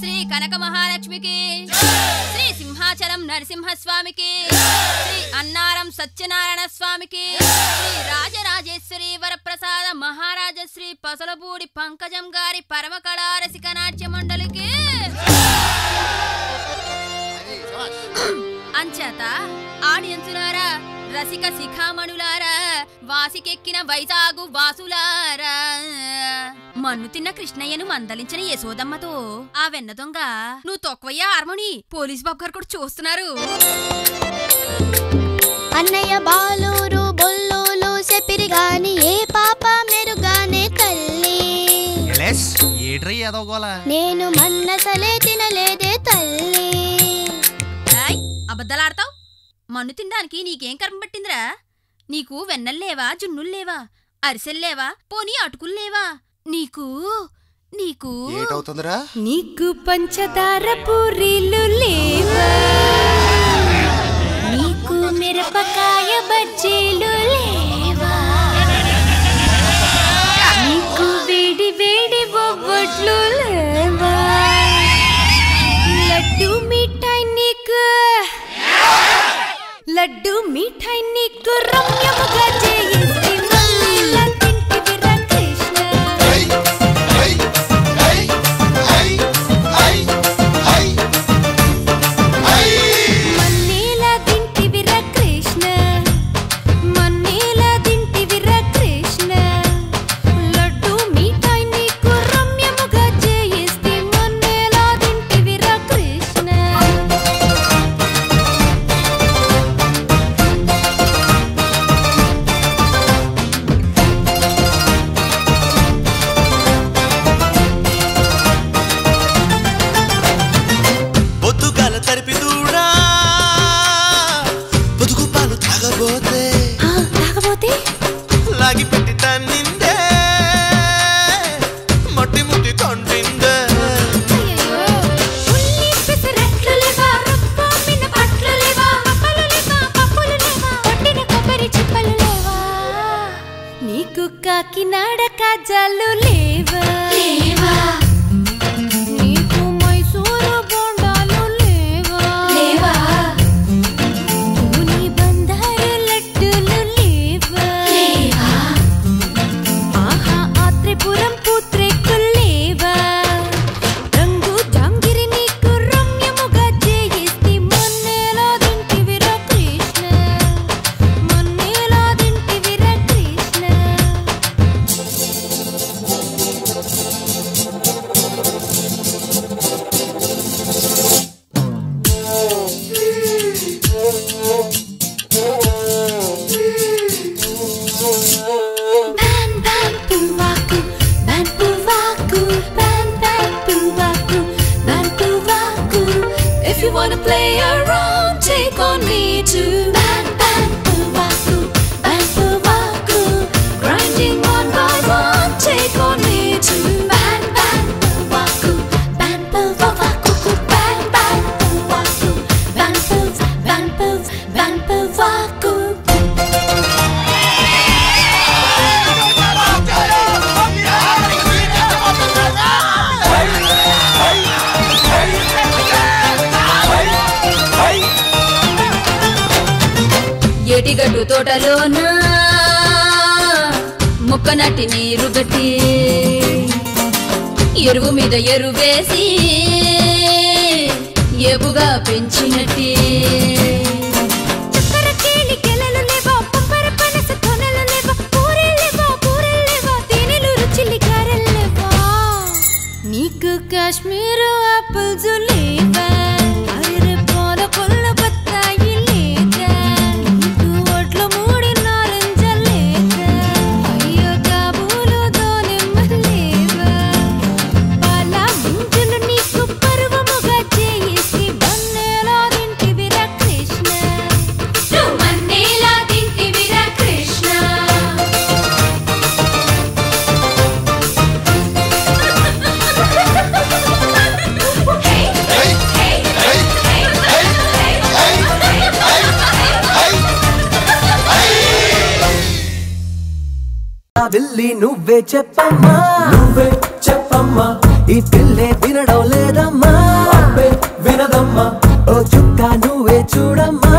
శ్రీ కనక మహాలక్ష్మికి శ్రీ సింహాచలం నరసింహస్వామికి శ్రీ అన్నారం సత్యనారాయణ స్వామికి శ్రీ రాజరాజేశ్వరి వరప్రసాద మహారాజ శ్రీ పసలపూడి పంకజం గారి పరమ కళారసిక నాట్య మండలికి అంచేత ఆడియన్సులారా రసిక శిఖామణులారా వాసికెక్కిన వైజాగు వాసులారా మన్ను తిన్న కృష్ణయ్యను మందలించిన యశోదమ్మతో ఆ వెన్న దొంగ నువ్వు తొక్కవయ్యా హార్మోని పోలీస్ బాబు గారు కూడా చూస్తున్నారు అన్నయ్య బాలూరు బొల్లూలు చెప్పిరి గాని ఏ పాప మెరుగానే తల్లి ఎలెస్ ఏట్రీ ఎదవగోల నేను మన్నసలే తినలేదే తల్లి ఏయ్, అబద్ధాలాడతావ్ మన్ను తినడానికి నీకేం కర్మ పట్టిందిరా నీకు వెన్నల్లేవా జున్నుల్లేవా అరిసెల్లేవా పోనీ అటుకుల్లేవా నీకు నీకు ఏటవుతుందిరా నీకు పంచదార పూరీలు లేవా నీకు మిరపకాయ బజ్జీలు లేవా నీకు వేడి వేడి బొబ్బట్లు లేవా లడ్డు మిఠాయి నీకు లడ్డు మిఠాయి నీకు రమ్యముగా చేయిస్తే మళ్ళీలా తింటివిరా కృష్ణ మన్నేలా తింటివిరా కృష్ణ మన్నేలా తింటివిరా కృష్ణ లడ్డు మిఠాయి నీకు రమ్యముగా చేయిస్తే మన్నేలా తింటివిరా కృష్ణ బొద్దుగాల తరిపి దూడా పొదుగు పాలు తాగబోతే తాగబోతే లాగి పెట్టి తన్నిందే మట్టి ముట్టి కొండిందే అయ్యయ్యో ఉల్లి పెసరట్లు లేవా రప్పమిన పట్లు లేవా పప్పలు లేవా పప్పులు లేవా పట్టిన కొబ్బరి చిప్పలు లేవా నీకు కాకినాడ కాజాలు లేవా లేవా నీకు మైసూరు బొండాలు లేవా లేవా పూని బందారు లడ్డులు లేవా లేవా ఆహా ఆత్రిపురం పూత్రేకులేవా రంగు జాంగిరి నీకు రమ్యముగా చేయిస్తే మొన్నేలా దింటివిరా Krishna మొన్నేలా దింటివిరా Krishna Ban ban puwaku, ban puwaku, ban ban puwaku, ban puwaku. If you wanna play around, take on me too. Ban ban puwaku, ban puwaku, grinding one by one, take on me too. Ban ban puwaku, ban puwaku, ban ban puwaku, ban puw, ban puw, ban puwaku. ఏటిగడ్డు తోటలోన ముక్కనట్టి నీరు గట్టి ఎరువు మీద ఎరువేసి ఏపుగా పెంచినట్టి చక్కెర కేళి గెలలు లేవా పంపర పనస తొనలు లేవా పూరెలు లేవా పూరెలు లేవా తేనెలు రుచిలి గారెలు లేవా నీకు కాశ్మీర్ ఆపిల్స్ లేవా అరే పాల కొల్ల బత్తాయి లేక నీకు ఒడ్ల మూడి నారింజ లేక అయ్యో కాబూలు దోనిమ్మ లేవా పాల ముంజులు నీకు పర్వముగా చేసి బన్నేలా తింటివిరా కృష్ణ నువ్వు మన్నేలా తింటివిరా కృష్ణ ఆ విల్లి నువ్వే చెప్పమ్మా నువ్వే చెప్పమ్మా ఈ పిల్లే వినడం లేదమ్మా నువ్వే చూడమ్మా